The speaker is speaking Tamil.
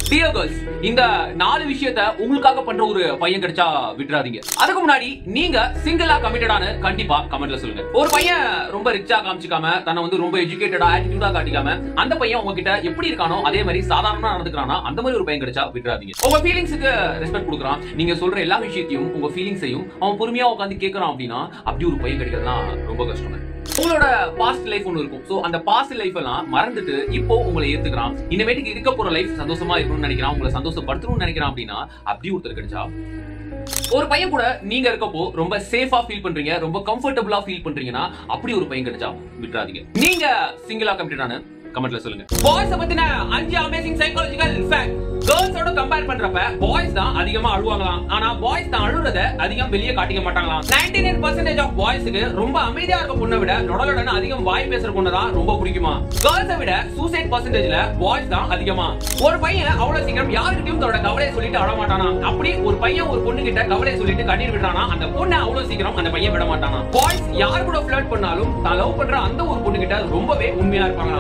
டியர் கேர்ள்ஸ் இந்த நாலு விஷயத்த உங்களுக்காக பண்ற ஒரு பையன் கிடைச்சா விட்டுறாதீங்க அதுக்கு முன்னாடி நீங்க சிங்கிளா கமிட்டடான கண்டிப்பா கமெண்ட்ல சொல்லுங்க ஒரு பையன் ரொம்ப ரிச்சா காமிச்சிக்காம தன்னை வந்து ரொம்ப எஜுகேட்டடா ஆட்டிடியூடா காட்டிக்காம அந்த பையன் உங்ககிட்ட எப்படி இருக்கானோ அதே மாதிரி சாதாரணமா நடந்துக்கிறானா அந்த மாதிரி ஒரு பையன் கிடைச்சா விட்டுறாதீங்க உங்க ஃபீலிங்ஸுக்கு ரெஸ்பெக்ட் கொடுக்குறான் நீங்க சொல்ற எல்லா விஷயத்தையும் உங்க ஃபீலிங்ஸையும் அவன் பொறுமையா உட்காந்து கேட்கறான் அப்படின்னா அப்படி ஒரு பையன் கிடைக்கிறதுலாம் ரொம்ப கஷ்டம் உங்களோட பாஸ்ட் லைஃப் ஒன்று இருக்கும் சோ அந்த பாஸ்ட் லைஃப் எல்லாம் மறந்துட்டு இப்போ உங்களை ஏத்துக்கிறான் இனிமேட்டுக்கு இருக்க போற லைஃப் சந்தோஷமா இருக்கணும்னு நினைக்கிறான் உங்களை சந்தோஷப்படுத்தணும்னு நினைக்கிறான் அப்படின்னா அப்படி ஒருத்தர் கிடைச்சா ஒரு பையன் கூட நீங்க இருக்கப்போ ரொம்ப சேஃபா ஃபீல் பண்றீங்க ரொம்ப கம்ஃபர்டபுளா ஃபீல் பண்றீங்கன்னா அப்படி ஒரு பையன் கிடைச்சா விட்டுறாதீங்க நீங்க சிங்கிளா கம்ப்ளீட்டான கமெண்ட்ல சொல்லுங்க பாய்ஸ் பத்தின அஞ்சு அமேசிங் சைக்காலஜிக்கல் ஃபேக்ட் கேர்ள்ஸோட கம்பேர் பண்றப்ப பாய்ஸ் தான் அதிகமா அழுவாங்களாம் ஆனா பாய்ஸ் தான் அழுறத அதிகம் வெளியே காட்டிக்க மாட்டாங்களாம் 99% நைன் பர்சன்டேஜ் ஆஃப் பாய்ஸுக்கு ரொம்ப அமைதியா இருக்க பொண்ணை விட நொடலுடன் அதிகம் வாய் பேசுற பொண்ணு தான் ரொம்ப பிடிக்குமா கேர்ள்ஸை விட சூசைட் பர்சன்டேஜ்ல பாய்ஸ் தான் அதிகமா ஒரு பையன் அவ்வளவு சீக்கிரம் யாருக்கிட்டையும் தன்னோட கவலையை சொல்லிட்டு அழ மாட்டானா அப்படி ஒரு பையன் ஒரு பொண்ணு கிட்ட கவலையை சொல்லிட்டு கண்ணீர் விடுறானா அந்த பொண்ணை அவ்வளவு சீக்கிரம் அந்த பையன் விட மாட்டானா பாய்ஸ் யார் கூட ஃபிளர்ட் பண்ணாலும் தான் லவ் பண்ற அந்த ஒரு பொண்ணு கிட்ட ரொம்பவே உண்மையா இருப்பாங்க